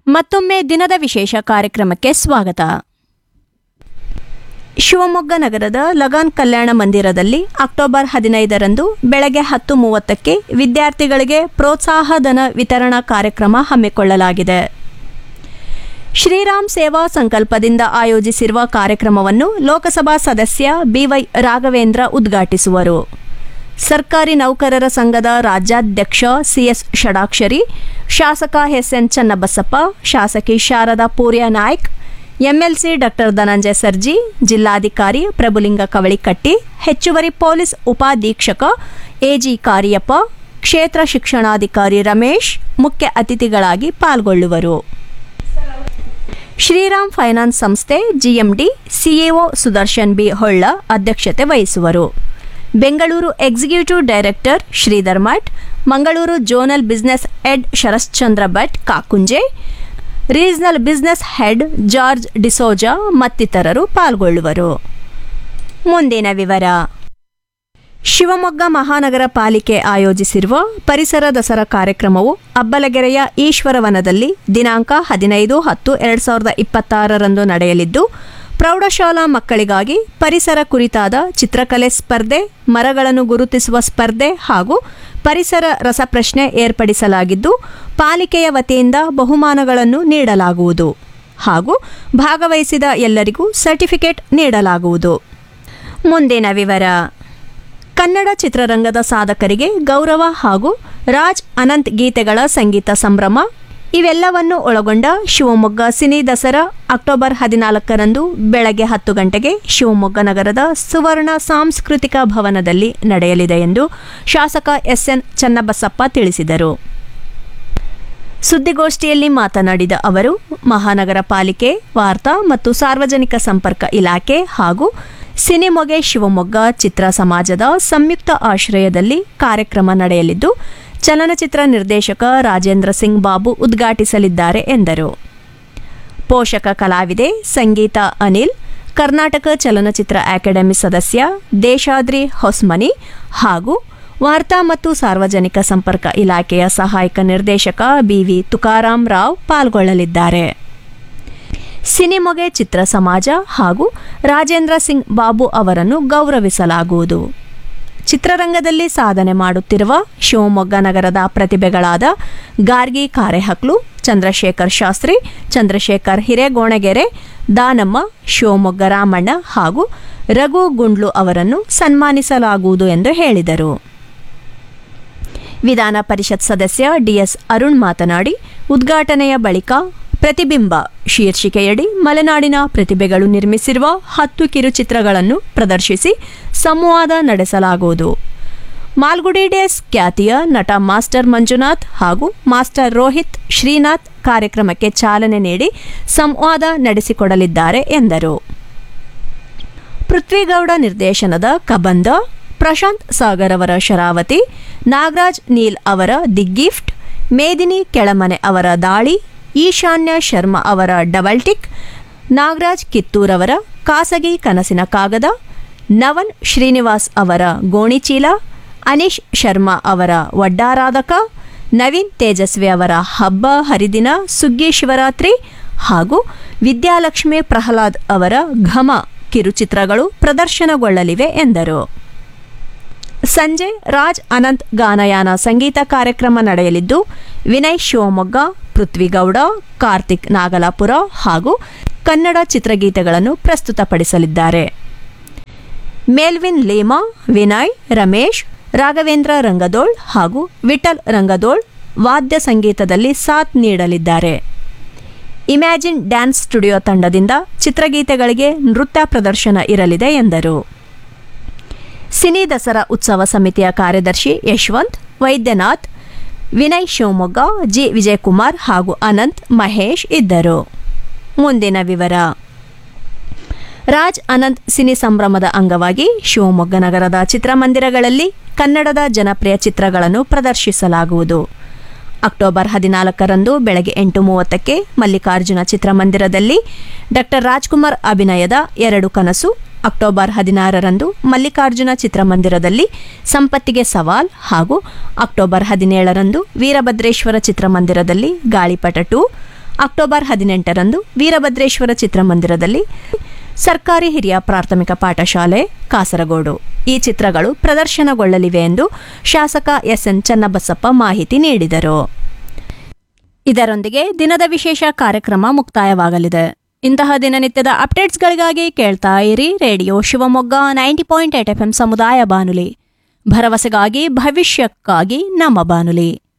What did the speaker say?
ಮತ್ತೊಮ್ಮೆ ದಿನದ ವಿಶೇಷ ಕಾರ್ಯಕ್ರಮಕ್ಕೆ ಸ್ವಾಗತ ಶಿವಮೊಗ್ಗ ನಗರದ ಲಗಾನ್ ಕಲ್ಯಾಣ ಮಂದಿರದಲ್ಲಿ ಅಕ್ಟೋಬರ್ ಹದಿನೈದರಂದು ಬೆಳಗ್ಗೆ ಹತ್ತು ಮೂವತ್ತಕ್ಕೆ ವಿದ್ಯಾರ್ಥಿಗಳಿಗೆ ಪ್ರೋತ್ಸಾಹಧನ ವಿತರಣಾ ಕಾರ್ಯಕ್ರಮ ಹಮ್ಮಿಕೊಳ್ಳಲಾಗಿದೆ ಶ್ರೀರಾಮ್ ಸೇವಾ ಸಂಕಲ್ಪದಿಂದ ಆಯೋಜಿಸಿರುವ ಕಾರ್ಯಕ್ರಮವನ್ನು ಲೋಕಸಭಾ ಸದಸ್ಯ ಬಿವೈ ರಾಘವೇಂದ್ರ ಉದ್ಘಾಟಿಸುವರು ಸರ್ಕಾರಿ ನೌಕರರ ಸಂಘದ ರಾಜ್ಯಾಧ್ಯಕ್ಷ ಸಿಎಸ್ ಷಡಾಕ್ಷರಿ ಶಾಸಕ ಎಸ್ಎನ್ ಚನ್ನಬಸಪ್ಪ ಶಾಸಕಿ ಶಾರದಾ ಪೂರ್ಯ ನಾಯ್ಕ್ ಎಂಎಲ್ಸಿ ಡಾಕ್ಟರ್ ಧನಂಜಯ ಸರ್ಜಿ ಜಿಲ್ಲಾಧಿಕಾರಿ ಪ್ರಭುಲಿಂಗ ಕವಳಿಕಟ್ಟಿ ಹೆಚ್ಚುವರಿ ಪೊಲೀಸ್ ಉಪಾಧೀಕ್ಷಕ ಎಜಿ ಕಾರಿಯಪ್ಪ ಕ್ಷೇತ್ರ ಶಿಕ್ಷಣಾಧಿಕಾರಿ ರಮೇಶ್ ಮುಖ್ಯ ಅತಿಥಿಗಳಾಗಿ ಪಾಲ್ಗೊಳ್ಳುವರು ಶ್ರೀರಾಮ್ ಫೈನಾನ್ಸ್ ಸಂಸ್ಥೆ GMD CAO Sudarshan B Holla ಅಧ್ಯಕ್ಷತೆ ವಹಿಸುವರು Bengaluru executive director Sridhar Math Mangaluru zonal business head Sharashchandra Bhat Kakunje regional business head George D'Souza ಮತ್ತಿತರರು ಪಾಲ್ಗೊಳ್ಳುವರು ಮುಂದಿನ ವಿವರ ಶಿವಮೊಗ್ಗ ಮಹಾನಗರ ಪಾಲಿಕೆ ಆಯೋಜಿಸಿರುವ ಪರಿಸರ ದಸರಾ ಕಾರ್ಯಕ್ರಮವು ಅಬ್ಬಲಗೆರೆಯ ಈಶ್ವರವನದಲ್ಲಿ ದಿನಾಂಕ ಹದಿನೈದು ಹತ್ತು ಎರಡು ಸಾವಿರದ ಇಪ್ಪತ್ತಾರರಂದು ನಡೆಯಲಿದ್ದು ಪ್ರೌಢಶಾಲಾ ಮಕ್ಕಳಿಗಾಗಿ ಪರಿಸರ ಕುರಿತಾದ ಚಿತ್ರಕಲೆ ಸ್ಪರ್ಧೆ ಮರಗಳನ್ನು ಗುರುತಿಸುವ ಸ್ಪರ್ಧೆ ಹಾಗೂ ಪರಿಸರ ರಸಪ್ರಶ್ನೆ ಏರ್ಪಡಿಸಲಾಗಿದ್ದು ಪಾಲಿಕೆಯ ವತಿಯಿಂದ ಬಹುಮಾನಗಳನ್ನು ನೀಡಲಾಗುವುದು ಹಾಗೂ ಭಾಗವಹಿಸಿದ ಎಲ್ಲರಿಗೂ ಸರ್ಟಿಫಿಕೇಟ್ ನೀಡಲಾಗುವುದು ಮುಂದಿನ ವಿವರ ಕನ್ನಡ ಚಿತ್ರರಂಗದ ಸಾಧಕರಿಗೆ ಗೌರವ ಹಾಗೂ ರಾಜ್ ಅನಂತ್ ಗೀತೆಗಳ ಸಂಗೀತ ಸಂಭ್ರಮ ಇವೆಲ್ಲವನ್ನು ಒಳಗೊಂಡ ಶಿವಮೊಗ್ಗ ಸಿನಿ ದಸರಾ ಅಕ್ಟೋಬರ್ ಹದಿನಾಲ್ಕರಂದು ಬೆಳಗ್ಗೆ ಹತ್ತು ಗಂಟೆಗೆ ಶಿವಮೊಗ್ಗ ನಗರದ ಸುವರ್ಣ ಸಾಂಸ್ಕೃತಿಕ ಭವನದಲ್ಲಿ ನಡೆಯಲಿದೆ ಎಂದು ಶಾಸಕ ಎಸ್ಎನ್ ಚನ್ನಬಸಪ್ಪ ತಿಳಿಸಿದರು ಸುದ್ದಿಗೋಷ್ಠಿಯಲ್ಲಿ ಮಾತನಾಡಿದ ಅವರು ಮಹಾನಗರ ಪಾಲಿಕೆ ವಾರ್ತಾ ಮತ್ತು ಸಾರ್ವಜನಿಕ ಸಂಪರ್ಕ ಇಲಾಖೆ ಹಾಗೂ ಸಿನಿಮೊಗೆ ಶಿವಮೊಗ್ಗ ಚಿತ್ರ ಸಮಾಜದ ಸಂಯುಕ್ತ ಆಶ್ರಯದಲ್ಲಿ ಕಾರ್ಯಕ್ರಮ ನಡೆಯಲಿದ್ದು ಚಲನಚಿತ್ರ ನಿರ್ದೇಶಕ ರಾಜೇಂದ್ರ ಸಿಂಗ್ ಬಾಬು ಉದ್ಘಾಟಿಸಲಿದ್ದಾರೆ ಎಂದರು ಪೋಷಕ ಕಲಾವಿದೆ ಸಂಗೀತ ಅನಿಲ್ ಕರ್ನಾಟಕ ಚಲನಚಿತ್ರ ಅಕಾಡೆಮಿ ಸದಸ್ಯ ದೇಶಾದ್ರಿ ಹೊಸ್ಮನಿ ಹಾಗೂ ವಾರ್ತಾ ಮತ್ತು ಸಾರ್ವಜನಿಕ ಸಂಪರ್ಕ ಇಲಾಖೆಯ ಸಹಾಯಕ ನಿರ್ದೇಶಕ ಬಿವಿ ತುಕಾರಾಂ ರಾವ್ ಪಾಲ್ಗೊಳ್ಳಲಿದ್ದಾರೆ ಸಿನಿಮೊಗೆ ಚಿತ್ರ ಸಮಾಜ ಹಾಗೂ ರಾಜೇಂದ್ರ ಸಿಂಗ್ ಬಾಬು ಅವರನ್ನು ಗೌರವಿಸಲಾಗುವುದು ಚಿತ್ರರಂಗದಲ್ಲಿ ಸಾಧನೆ ಮಾಡುತ್ತಿರುವ ಶಿವಮೊಗ್ಗ ನಗರದ ಪ್ರತಿಭೆಗಳಾದ ಗಾರ್ಗಿ ಕಾರೆಹಕ್ಲು ಚಂದ್ರಶೇಖರ್ ಶಾಸ್ತ್ರಿ ಚಂದ್ರಶೇಖರ್ ಹಿರೇಗೋಣಗೆರೆ ದಾನಮ್ಮ ಶಿವಮೊಗ್ಗ ರಾಮಣ್ಣ ಹಾಗೂ ರಘು ಗುಂಡ್ಲು ಅವರನ್ನು ಸನ್ಮಾನಿಸಲಾಗುವುದು ಎಂದು ಹೇಳಿದರು ವಿಧಾನ ಪರಿಷತ್ ಸದಸ್ಯ ಡಿಎಸ್ ಅರುಣ್ ಮಾತನಾಡಿ ಉದ್ಘಾಟನೆಯ ಬಳಿಕ ಪ್ರತಿಬಿಂಬ ಶೀರ್ಷಿಕೆಯಡಿ ಮಲೆನಾಡಿನ ಪ್ರತಿಭೆಗಳು ನಿರ್ಮಿಸಿರುವ ಹತ್ತು ಕಿರುಚಿತ್ರಗಳನ್ನು ಪ್ರದರ್ಶಿಸಿ ಸಂವಾದ ನಡೆಸಲಾಗುವುದು ಮಾಲ್ಗುಡಿ ಡೇಸ್ ಖ್ಯಾತಿಯ ನಟ ಮಾಸ್ಟರ್ ಮಂಜುನಾಥ್ ಹಾಗೂ ಮಾಸ್ಟರ್ ರೋಹಿತ್ ಶ್ರೀನಾಥ್ ಕಾರ್ಯಕ್ರಮಕ್ಕೆ ಚಾಲನೆ ನೀಡಿ ಸಂವಾದ ನಡೆಸಿಕೊಡಲಿದ್ದಾರೆ ಎಂದರು ಪೃಥ್ವಿಗೌಡ ನಿರ್ದೇಶನದ ಕಬಂದ ಪ್ರಶಾಂತ್ ಸಾಗರ್ ಅವರ ಶರಾವತಿ ನಾಗರಾಜ್ ನೀಲ್ ಅವರ ದಿ ಗಿಫ್ಟ್ ಮೇದಿನಿ ಕೆಳಮನೆ ಅವರ ದಾಳಿ ಈಶಾನ್ಯ ಶರ್ಮಾ ಅವರ ಡಬಲ್ ಟಿಕ್ ನಾಗರಾಜ್ ಕಿತ್ತೂರ್ ಅವರ ಖಾಸಗಿ ಕನಸಿನ ಕಾಗದ ನವನ್ ಶ್ರೀನಿವಾಸ್ ಅವರ ಗೋಣಿಚೀಲ ಅನೀಶ್ ಶರ್ಮಾ ಅವರ ವಡ್ಡಾರಾಧಕ ನವೀನ್ ತೇಜಸ್ವಿ ಅವರ ಹಬ್ಬ ಹರಿದಿನ ಸುಗ್ಗಿ ಶಿವರಾತ್ರಿ ಹಾಗೂ ವಿದ್ಯಾಲಕ್ಷ್ಮಿ ಪ್ರಹ್ಲಾದ್ ಅವರ ಘಮ ಕಿರುಚಿತ್ರಗಳು ಪ್ರದರ್ಶನಗೊಳ್ಳಲಿವೆ ಎಂದರು ಸಂಜೆ ರಾಜ್ ಅನಂತ್ ಗಾನಯಾನ ಸಂಗೀತ ಕಾರ್ಯಕ್ರಮ ನಡೆಯಲಿದ್ದು ವಿನಯ್ ಶಿವಮೊಗ್ಗ ಪೃಥ್ವಿಗೌಡ ಕಾರ್ತಿಕ್ ನಾಗಲಾಪುರ ಹಾಗೂ ಕನ್ನಡ ಚಿತ್ರಗೀತೆಗಳನ್ನು ಪ್ರಸ್ತುತಪಡಿಸಲಿದ್ದಾರೆ ಮೇಲ್ವಿನ್ ಲೇಮಾ ವಿನಯ್ ರಮೇಶ್ ರಾಘವೇಂದ್ರ ರಂಗದೋಳ್ ಹಾಗೂ ವಿಠಲ್ ರಂಗದೋಳ್ ವಾದ್ಯ ಸಂಗೀತದಲ್ಲಿ ಸಾಥ್ ನೀಡಲಿದ್ದಾರೆ ಇಮ್ಯಾಜಿನ್ ಡ್ಯಾನ್ಸ್ ಸ್ಟುಡಿಯೋ ತಂಡದಿಂದ ಚಿತ್ರಗೀತೆಗಳಿಗೆ ನೃತ್ಯ ಪ್ರದರ್ಶನ ಇರಲಿದೆ ಎಂದರು ಸಿನಿ ದಸರಾ ಉತ್ಸವ ಸಮಿತಿಯ ಕಾರ್ಯದರ್ಶಿ ಯಶವಂತ್ ವೈದ್ಯನಾಥ್ ವಿನಯ್ ಶಿವಮೊಗ್ಗ ಜಿ ವಿಜಯಕುಮಾರ್ ಹಾಗೂ ಅನಂತ್ ಮಹೇಶ್ ಇದ್ದರು ಮುಂದಿನ ವಿವರ ರಾಜ್ ಅನಂತ್ ಸಿನಿ ಸಂಭ್ರಮದ ಅಂಗವಾಗಿ ಶಿವಮೊಗ್ಗ ನಗರದ ಚಿತ್ರಮಂದಿರಗಳಲ್ಲಿ ಕನ್ನಡದ ಜನಪ್ರಿಯ ಚಿತ್ರಗಳನ್ನು ಪ್ರದರ್ಶಿಸಲಾಗುವುದು ಅಕ್ಟೋಬರ್ ಹದಿನಾಲ್ಕರಂದು ಬೆಳಗ್ಗೆ ಎಂಟು ಮೂವತ್ತಕ್ಕೆ ಮಲ್ಲಿಕಾರ್ಜುನ ಚಿತ್ರಮಂದಿರದಲ್ಲಿ ಡಾಕ್ಟರ್ ರಾಜ್ಕುಮಾರ್ ಅಭಿನಯದ ಎರಡು ಕನಸು ಅಕ್ಟೋಬರ್ ಹದಿನಾರರಂದು ಮಲ್ಲಿಕಾರ್ಜುನ ಚಿತ್ರಮಂದಿರದಲ್ಲಿ ಸಂಪತ್ತಿಗೆ ಸವಾಲ್ ಹಾಗೂ ಅಕ್ಟೋಬರ್ ಹದಿನೇಳರಂದು ವೀರಭದ್ರೇಶ್ವರ ಚಿತ್ರಮಂದಿರದಲ್ಲಿ ಗಾಳಿಪಟ ಟು ಅಕ್ಟೋಬರ್ ಹದಿನೆಂಟರಂದು ವೀರಭದ್ರೇಶ್ವರ ಚಿತ್ರಮಂದಿರದಲ್ಲಿ ಸರ್ಕಾರಿ ಹಿರಿಯ ಪ್ರಾಥಮಿಕ ಪಾಠಶಾಲೆ ಕಾಸರಗೋಡು ಈ ಚಿತ್ರಗಳು ಪ್ರದರ್ಶನಗೊಳ್ಳಲಿವೆ ಎಂದು ಶಾಸಕ ಎಸ್ಎನ್ ಚನ್ನಬಸಪ್ಪ ಮಾಹಿತಿ ನೀಡಿದರು ಇದರೊಂದಿಗೆ ದಿನದ ವಿಶೇಷ ಕಾರ್ಯಕ್ರಮ ಮುಕ್ತಾಯವಾಗಲಿದೆ ಇಂತಹ ದಿನನಿತ್ಯದ ಅಪ್ಡೇಟ್ಸ್ಗಳಿಗಾಗಿ ಕೇಳ್ತಾ ಇರಿ radio Shivamogga ninety point eight F ಸಮುದಾಯ ಬಾನುಲಿ ಭರವಸೆಗಾಗಿ ಭವಿಷ್ಯಕ್ಕಾಗಿ ನಮ್ಮ ಬಾನುಲಿ